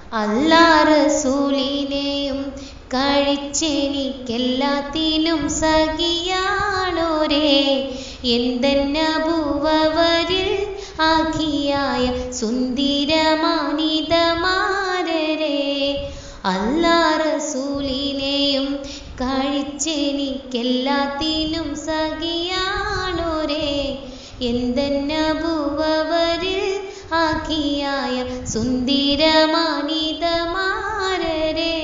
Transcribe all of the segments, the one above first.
അല്ലാ റസൂലിനെയും കഴിച്ചെനിക്കെല്ലാത്തിനും സഖിയാണോരേ എന്തെന്നബുവരിൽ ആഖിയായ സുന്ദരമാനിതമാരരെ അല്ലാ റസൂലിനെയും കഴിച്ചെനിക്കെല്ലാത്തിനും സഖിയാണോരേ എന്തെന്നബുവരിൽ ആഖിയായ സുന്ദരമാനിതമാരരെ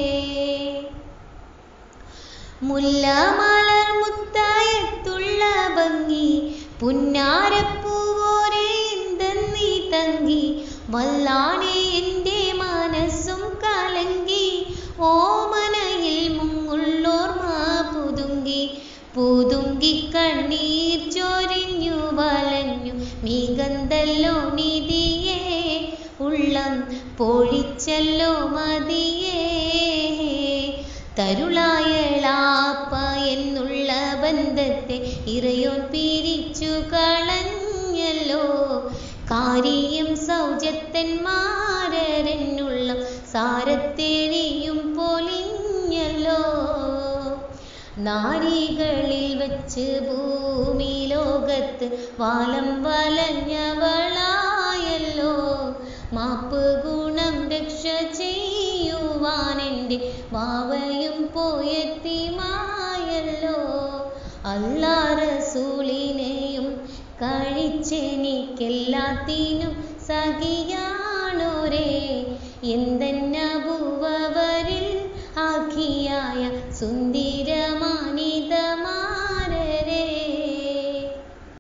മുല്ലമലർ മുത്തായത്തുള്ള ഭംഗി പുന്നാരപ്പൂവോരെ എന്തെന്നീ തങ്കി വല്ലാണെ എൻ്റെ മനസ്സും കലങ്കി ഓമനയിൽ മുങ്ങുള്ളോർമ പുതുങ്കി പുതുങ്കി കണ്ണീർ ചൊരിഞ്ഞു വലഞ്ഞു മികന്തല്ലോ നിധിയേ ഉള്ളം പൊഴിച്ചല്ലോ മതിയേ തരുളായളാപ്പ എന്നുള്ള ബന്ധത്തെ ഇറയോൻ പിരിച്ചു കളഞ്ഞല്ലോ കാരിയും സൗജത്തന്മാരെന്നുള്ള സാരത്തെരിയും പൊലിഞ്ഞല്ലോ നാരികളിൽ വെച്ച് ഭൂമി ലോകത്ത് വാലം വലഞ്ഞവളായല്ലോ മാപ്പ് ഗുണം രക്ഷ ചെയ്യുവാൻ എൻ്റെ വാവയും പോയെത്തി മായല്ലോ അല്ലാ റസൂലിനെയും കഴിച്ചെനിക്കെല്ലാത്തിനും സഖിയാണോരേ എന്തെന്നബു